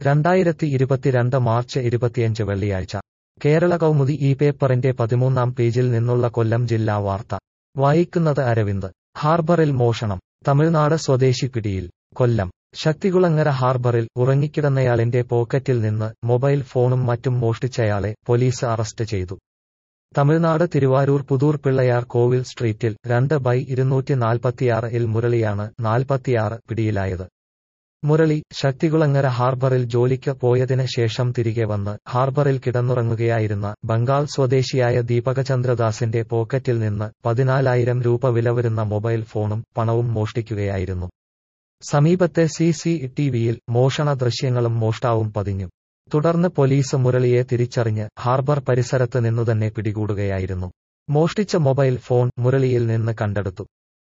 രണ്ടായിരത്തി ഇരുപത്തിരണ്ട് മാർച്ച് ഇരുപത്തിയഞ്ച് വെള്ളിയാഴ്ച കേരള കൗമുദി ഈ പേപ്പറിന്റെ പതിമൂന്നാം പേജിൽ നിന്നുള്ള കൊല്ലം ജില്ലാ വാർത്ത വായിക്കുന്നത് അരവിന്ദ് ഹാർബറിൽ മോഷണം തമിഴ്നാട് സ്വദേശി പിടിയിൽ കൊല്ലം ശക്തികുളങ്ങര ഹാർബറിൽ ഉറങ്ങിക്കിടന്നയാളിന്റെ പോക്കറ്റിൽ നിന്ന് മൊബൈൽ ഫോണും മറ്റും മോഷ്ടിച്ചയാളെ പോലീസ് അറസ്റ്റ് ചെയ്തു തമിഴ്നാട് തിരുവാരൂർ പുതൂർ പിള്ളയാർ കോവിൽ സ്ട്രീറ്റിൽ രണ്ട് ബൈ ഇരുന്നൂറ്റി നാൽപ്പത്തിയാറ് ഇൽ മുരളിയാണ് നാൽപ്പത്തിയാറ് പിടിയിലായത് മുരളി ശക്തികുളങ്ങര ഹാർബറിൽ ജോലിക്ക് പോയതിന് ശേഷം തിരികെ വന്ന് ഹാർബറിൽ കിടന്നുറങ്ങുകയായിരുന്ന ബംഗാൾ സ്വദേശിയായ ദീപകചന്ദ്രദാസിന്റെ പോക്കറ്റിൽ നിന്ന് പതിനാലായിരം രൂപ വില വരുന്ന മൊബൈൽ ഫോണും പണവും മോഷ്ടിക്കുകയായിരുന്നു സമീപത്തെ സി സി ടിവിയിൽ മോഷണ ദൃശ്യങ്ങളും മോഷ്ടാവും പതിഞ്ഞു തുടർന്ന് പോലീസ് മുരളിയെ തിരിച്ചറിഞ്ഞ് ഹാർബർ പരിസരത്ത് നിന്നുതന്നെ പിടികൂടുകയായിരുന്നു മോഷ്ടിച്ച മൊബൈൽ ഫോൺ മുരളിയിൽ നിന്ന് കണ്ടെടുത്തു